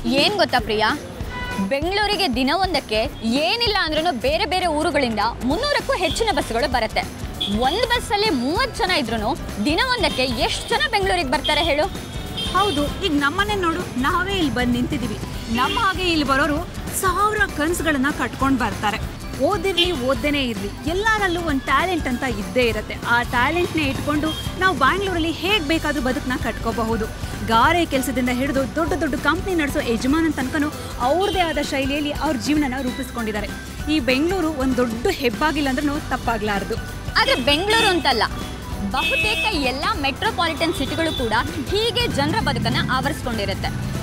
ಏನ್ ಗೊತ್ತಾ ಪ್ರಿಯಾ ಬೆಂಗಳೂರಿಗೆ ದಿನವೊಂದಕ್ಕೆ ಏನಿಲ್ಲ ಅಂದ್ರೂ ಬೇರೆ ಬೇರೆ ಊರುಗಳಿಂದ ಮುನ್ನೂರಕ್ಕೂ ಹೆಚ್ಚಿನ ಬಸ್ಗಳು ಬರುತ್ತೆ ಒಂದು ಬಸ್ಸಲ್ಲಿ ಮೂವತ್ತು ಜನ ಇದ್ರೂ ದಿನವೊಂದಕ್ಕೆ ಎಷ್ಟು ಜನ ಬೆಂಗಳೂರಿಗೆ ಬರ್ತಾರೆ ಹೇಳು ಹೌದು ಈಗ ನಮ್ಮನೆ ನೋಡು ನಾವೇ ಇಲ್ಲಿ ಬಂದು ನಿಂತಿದ್ದೀವಿ ನಮ್ಮ ಹಾಗೆ ಇಲ್ಲಿ ಬರೋರು ಸಾವಿರ ಕನ್ಸುಗಳನ್ನ ಕಟ್ಕೊಂಡು ಬರ್ತಾರೆ ಓದಿರ್ಲಿ ಓದ್ದೇನೆ ಇರಲಿ ಎಲ್ಲರಲ್ಲೂ ಒಂದು ಟ್ಯಾಲೆಂಟ್ ಅಂತ ಇದ್ದೇ ಇರುತ್ತೆ ಆ ಟ್ಯಾಲೆಂಟ್ನೇ ಇಟ್ಕೊಂಡು ನಾವು ಬ್ಯಾಂಗ್ಳೂರಲ್ಲಿ ಹೇಗೆ ಬೇಕಾದರೂ ಬದುಕನ್ನ ಕಟ್ಕೋಬಹುದು ಗಾರೆ ಕೆಲಸದಿಂದ ಹಿಡಿದು ದೊಡ್ಡ ದೊಡ್ಡ ಕಂಪ್ನಿ ನಡೆಸೋ ಯಜಮಾನನ ತನಕನೂ ಅವ್ರದ್ದೇ ಆದ ಶೈಲಿಯಲ್ಲಿ ಅವ್ರ ಜೀವನನ ರೂಪಿಸ್ಕೊಂಡಿದ್ದಾರೆ ಈ ಬೆಂಗಳೂರು ಒಂದು ದೊಡ್ಡ ಹೆಬ್ಬಾಗಿಲ್ಲ ಅಂದ್ರೂ ತಪ್ಪಾಗ್ಲಾರ್ದು ಆದ್ರೆ ಬೆಂಗಳೂರು ಅಂತಲ್ಲ ಬಹುತೇಕ ಎಲ್ಲ ಮೆಟ್ರೋಪಾಲಿಟನ್ ಸಿಟಿಗಳು ಕೂಡ ಹೀಗೆ ಜನರ ಬದುಕನ್ನ ಆವರಿಸ್ಕೊಂಡಿರುತ್ತೆ